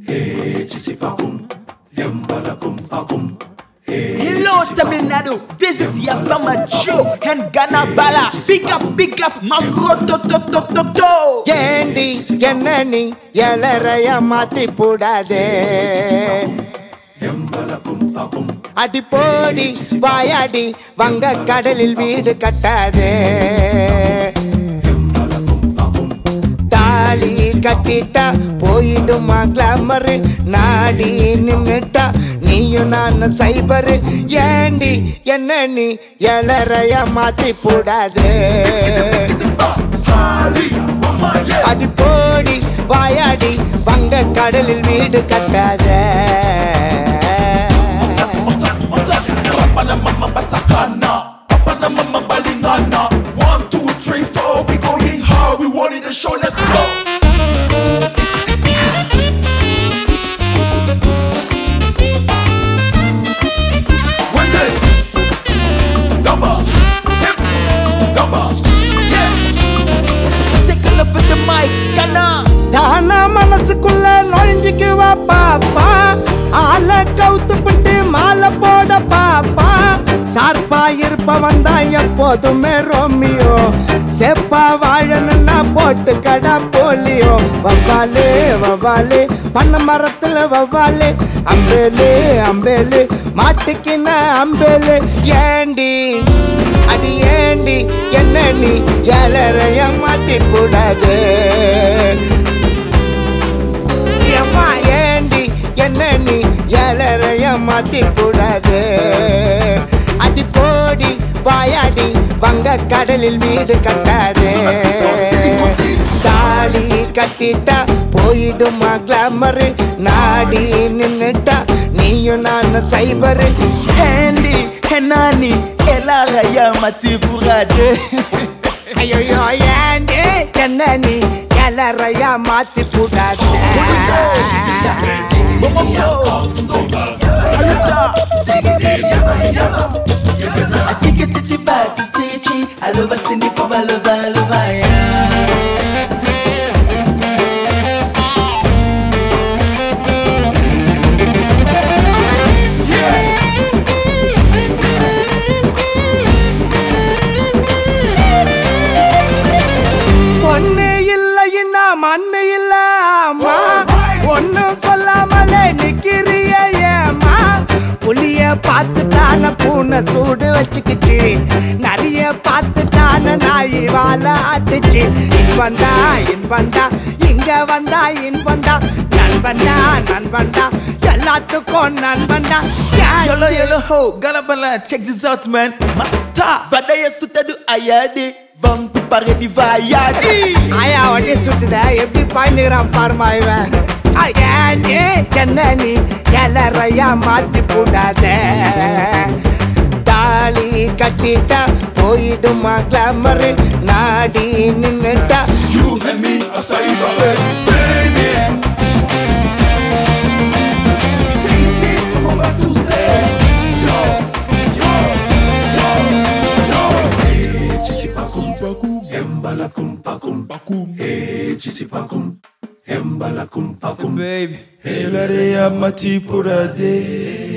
Hello Tamil Nadu, this is Yapama Joe and Ghana Bala. Pick up, pick up, my bro, to to to to to. ஏண்டி என்ன நீ எலறைய மாத்தி போடாதே அடி போடி வாயாடி வங்க கடலில் வீடு கட்டாதே தாலி கட்டிட்டா போயிடுமா கிளாமரு நாடி நின்னுட்டா நீயும் நான் சைபரு ஏண்டி என்ன நீ எலறைய மாத்தி போடாதே அடி போடி வாயாடி வங்க கடலில் வீடு கட்டாத Papa na mama basakana, papa na mama balingana. One, two, three, four, we going hard. We wanted the show, let's go. Wednesday, Zamba, hip, Zamba, yeah. Take a look at the mic, Ghana. தானா மனசுக்குள்ள நுழைஞ்சுக்குவா பாப்பா ஆள கவுத்துப்பட்டு மாலை போட பாப்பா சார்பா இருப்பவன் தான் எப்போதுமே ரோமியோ செப்பா வாழணும்னா போட்டு கடா போலியோ வவ்வாலு வவ்வாலு பண்ண மரத்துல வவ்வாலு அம்பேலு அம்பேலு மாட்டுக்கின அம்பேலு ஏண்டி அடி ஏண்டி என்ன நீ ஏழரைய மாத்தி கூடாது ஏம்மா ஏண்டி என்ன நீ ஏழரைய மாத்தி கூடாது அடி போடி வாயாடி வங்க கடலில் வீடு கட்டாது தாலி கட்டிட்டா போயிடுமா கிளாமரு நாடி நின்னுட்டா நீயும் நான் சைபரு Handy, Henani, Elara Yamati Purade. ஐயோ ஏண்டி என்ன நீ எல்லறைய மாத்தி கூடாது I take it to Chiba, to Chichi. I love us in the pub, I love, I love, I பொண்ணு இல்லைன்னா மண்ணு இல்ல அம்மா ஒண்ணு சொல்லாமலே நிக்கிறிய ஏமா புளிய பார்த்துட்டான பூனை சூடு வச்சுக்கிச்சு நரிய பார்த்துட்டான நாய் வாழ ஆட்டுச்சு இன்பண்டா இன்பண்டா இங்க வந்தா இன்பண்டா நண்பண்டா நண்பண்டா எல்லாத்துக்கும் நண்பண்டா Yolo yolo ho, galabala, check this out man. Master, vadaya sutadu ayade, vang tu pare di vayadi. ஆயா வண்டி சுட்டுத எப்படி பாய்ந்துக்கிறான் பாருமா இவன் ஏண்டி என்ன நீ எல்லறையா மாத்தி போடாத தாலி கட்டிட்டா போயிடுமா கிளாமரு நாடி நின்னுட்டா You and me, a cyber head, baby. This is what I'm about to say. Yo, yo, yo, yo. Eh, chisipakum, pakum, embalakum, pakum, pakum. Eh, chisipakum, embalakum, pakum. Baby, Elara Yamati Purade.